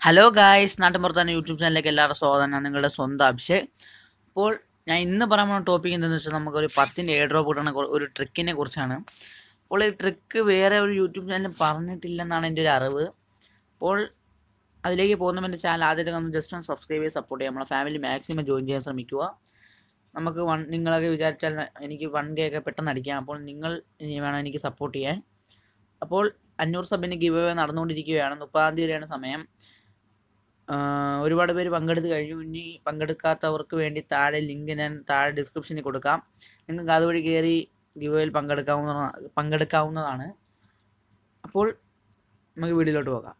hello guys നാട്ടുമ്പുറത്താണ് YouTube ചാനലിലേക്ക് എല്ലാവരുടെ സ്വാഗതം ഞാൻ നിങ്ങളുടെ സ്വന്തം അഭിഷേക് അപ്പോൾ ഞാൻ ഇന്ന് പറയാൻ പോകുന്ന ടോപ്പിക് എന്താണെന്ന് വെച്ചാൽ നമുക്കൊരു പത്തിൻ്റെ എയർ ഡ്രോപ്പ് കിട്ടുന്ന കൊ- ഒരു ട്രിക്കിനെ കുറിച്ചാണ് അപ്പോൾ ഈ ട്രിക്ക് വേറെ ഒരു യൂട്യൂബ് ചാനലിൽ പറഞ്ഞിട്ടില്ലെന്നാണ് എൻ്റെ ഒരു അറിവ് അപ്പോൾ അതിലേക്ക് പോകുന്ന എൻ്റെ ചാനൽ ആദ്യമായിട്ട് ഒന്ന് ജസ്റ്റ് ഒന്ന് സബ്സ്ക്രൈബ് ചെയ്ത് സപ്പോർട്ട് ചെയ്യുക നമ്മളെ ഫാമിലി മാക്സിമം ജോയിൻ ചെയ്യാൻ ശ്രമിക്കുക നമുക്ക് വൺ നിങ്ങളൊക്കെ വിചാരിച്ചാൽ എനിക്ക് വൺ കെ ഒക്കെ പെട്ടെന്ന് അടിക്കാം അപ്പോൾ നിങ്ങൾ ഇനി വേണം എനിക്ക് സപ്പോർട്ട് ചെയ്യാൻ അപ്പോൾ അഞ്ഞൂറ് സബിന് ഗിവ് അവേ നടന്നുകൊണ്ടിരിക്കുകയാണ് മുപ്പതാം തീയതി വരെയാണ് സമയം ആഹ് ഒരുപാട് പേര് പങ്കെടുത്ത് കഴിഞ്ഞു ഇനി പങ്കെടുക്കാത്തവർക്ക് വേണ്ടി താഴെ ലിങ്ക് ഞാൻ താഴെ ഡിസ്ക്രിപ്ഷനിൽ കൊടുക്കാം നിങ്ങൾക്ക് അതുവഴി കയറി ഗിവയിൽ പങ്കെടുക്കാവുന്ന പങ്കെടുക്കാവുന്നതാണ് അപ്പോൾ നമുക്ക് വീഡിയോയിലോട്ട് പോകാം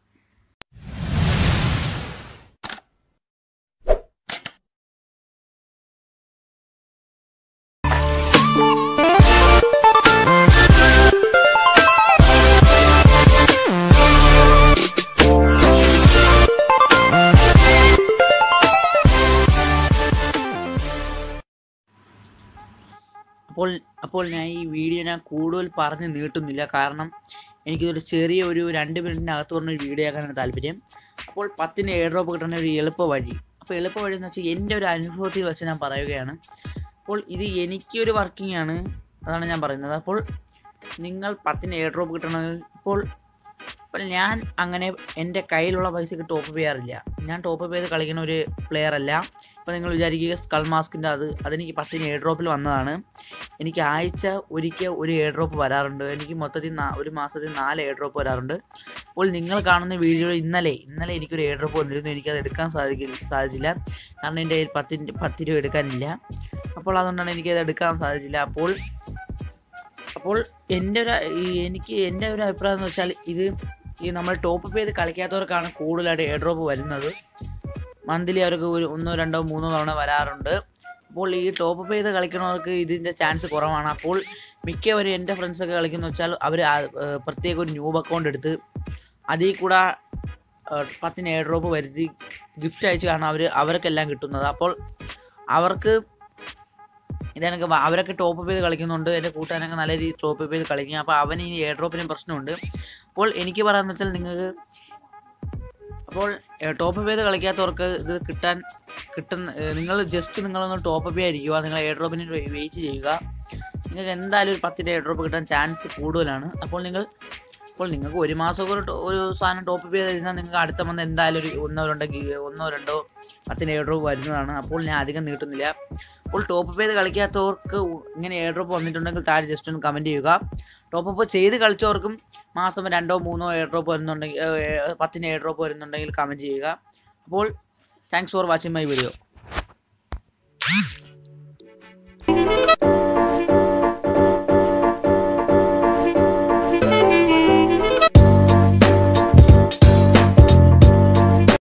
അപ്പോൾ അപ്പോൾ ഞാൻ ഈ വീഡിയോ ഞാൻ കൂടുതൽ പറഞ്ഞ് നീട്ടുന്നില്ല കാരണം എനിക്കിതൊരു ചെറിയ ഒരു രണ്ട് മിനിറ്റിനകത്ത് പറഞ്ഞ ഒരു വീഡിയോ ആക്കാനാണ് താല്പര്യം അപ്പോൾ പത്തിന് എയർ ഡ്രോപ്പ് കിട്ടുന്ന ഒരു എളുപ്പ വഴി അപ്പോൾ എളുപ്പ വഴി എന്ന് വെച്ചാൽ എൻ്റെ ഒരു അനുഭവത്തിൽ വെച്ച് ഞാൻ പറയുകയാണ് അപ്പോൾ ഇത് എനിക്കൊരു വർക്കിംഗ് ആണ് അതാണ് ഞാൻ പറയുന്നത് അപ്പോൾ നിങ്ങൾ പത്തിന് എയർ ഡ്രോപ്പ് കിട്ടണമെങ്കിൽ ഇപ്പോൾ അപ്പോൾ ഞാൻ അങ്ങനെ എൻ്റെ കയ്യിലുള്ള പൈസക്ക് ടോപ്പ് ചെയ്യാറില്ല ഞാൻ ടോപ്പ് ചെയ്ത് കളിക്കുന്ന ഒരു പ്ലെയർ അല്ല ഇപ്പോൾ നിങ്ങൾ വിചാരിക്കുക സ്കൾ മാസ്കിൻ്റെ അത് അതെനിക്ക് പത്തിന് എയർ ഡ്രോപ്പിൽ വന്നതാണ് എനിക്ക് ആഴ്ച ഒരിക്കൽ ഒരു എയർ ഡ്രോപ്പ് വരാറുണ്ട് എനിക്ക് മൊത്തത്തിൽ നാ- ഒരു മാസത്തിൽ നാല് എയർ ഡ്രോപ്പ് വരാറുണ്ട് അപ്പോൾ നിങ്ങൾ കാണുന്ന വീഡിയോ ഇന്നലെ ഇന്നലെ എനിക്കൊരു എയർ ഡ്രോപ്പ് വന്നിരുന്നു എനിക്കത് എടുക്കാൻ സാധിക്കില്ല സാധിച്ചില്ല കാരണം എൻ്റെ കയ്യിൽ പത്തിൻ്റെ പത്ത് രൂപ എടുക്കാനില്ല അപ്പോൾ അതുകൊണ്ടാണ് എനിക്കത് എടുക്കാൻ സാധിച്ചില്ല അപ്പോൾ അപ്പോൾ എൻ്റെ ഒരു ഈ എനിക്ക് എൻ്റെ ഒരു അഭിപ്രായം എന്ന് വെച്ചാൽ ഇത് ഈ നമ്മൾ ടോപ്പ് ചെയ്ത് കളിക്കാത്തവർക്കാണ് കൂടുതലായിട്ട് എയർ ഡ്രോപ്പ് വരുന്നത് മന്ത്ലി അവർക്ക് ഒരു ഒന്നോ രണ്ടോ മൂന്നോ തവണ വരാറുണ്ട് അപ്പോൾ ഈ ടോപ്പ് ചെയ്ത് കളിക്കുന്നവർക്ക് ഇതിൻ്റെ ചാൻസ് കുറവാണ് അപ്പോൾ മിക്കവരും എൻ്റെ ഫ്രണ്ട്സൊക്കെ കളിക്കുന്ന വെച്ചാൽ അവർ പ്രത്യേക ഒരു ന്യൂബ് അക്കൗണ്ട് എടുത്ത് അതിൽ കൂടെ ആ, പത്തിന് എയർ ഡ്രോപ്പ് വരുത്തി ഗിഫ്റ്റ് അയച്ച് കാരണം അവർ അവർക്കെല്ലാം കിട്ടുന്നത് അപ്പോൾ അവർക്ക് ഇതെനിക്ക് വ- അവരൊക്കെ ടോപ്പ് ചെയ്ത് കളിക്കുന്നുണ്ട് എൻ്റെ കൂട്ടുകാരനൊക്കെ നല്ല രീതിയിൽ ടോപ്പ് ചെയ്ത് കളിക്കും അപ്പോൾ അവന് ഈ എയർ ഡ്രോപ്പിനും പ്രശ്നമുണ്ട് അപ്പോൾ എനിക്ക് പറയാന്ന് വെച്ചാൽ നിങ്ങൾക്ക് അപ്പോൾ ടോപ്പ് ചെയ്ത് കളിക്കാത്തവർക്ക് ഇത് കിട്ടാൻ കിട്ടുന്ന നിങ്ങൾ ജസ്റ്റ് നിങ്ങളൊന്ന് ടോപ്പ് അപ്പ് ചെയ്യാതിരിക്കുക നിങ്ങൾ എയർ ഡ്രോപ്പിന് വെയിറ്റ് ചെയ്യുക നിങ്ങൾക്ക് എന്തായാലും ഒരു പത്തിൻ്റെ എയർ ഡ്രോപ്പ് കിട്ടാൻ ചാൻസ് കൂടുതലാണ് അപ്പോൾ നിങ്ങൾ അപ്പോൾ നിങ്ങൾക്ക് ഒരു മാസമൊക്കെ ഒരു ടോ- ഒരു സാധനം ടോപ്പ് ചെയ്ത് കഴിഞ്ഞാൽ നിങ്ങൾക്ക് അടുത്ത മന്ത് എന്തായാലും ഒരു ഒന്നോ രണ്ടോ ഗി- ഒന്നോ രണ്ടോ പത്തിന് എയർ ഡ്രോപ്പ് വരുന്നതാണ് അപ്പോൾ ഞാൻ അധികം നീട്ടുന്നില്ല അപ്പോൾ ടോപ്പ് ചെയ്ത് കളിക്കാത്തവർക്ക് ഉ- ഇങ്ങനെ എയർ ഡ്രോപ്പ് വന്നിട്ടുണ്ടെങ്കിൽ താഴെ ജസ്റ്റ് ഒന്ന് കമൻറ്റ് ചെയ്യുക ടോപ്പ് അപ്പ് ചെയ്ത് കളിച്ചവർക്കും മാസം രണ്ടോ മൂന്നോ എയർ ഡ്രോപ്പ് വരുന്നുണ്ടെങ്കിൽ ഏ, ഏ, പത്തിന് എയർ ഡ്രോപ്പ് വരുന്നുണ്ടെങ്കിൽ കമൻറ്റ് ചെയ്യുക അപ്പോൾ thanks for watching my video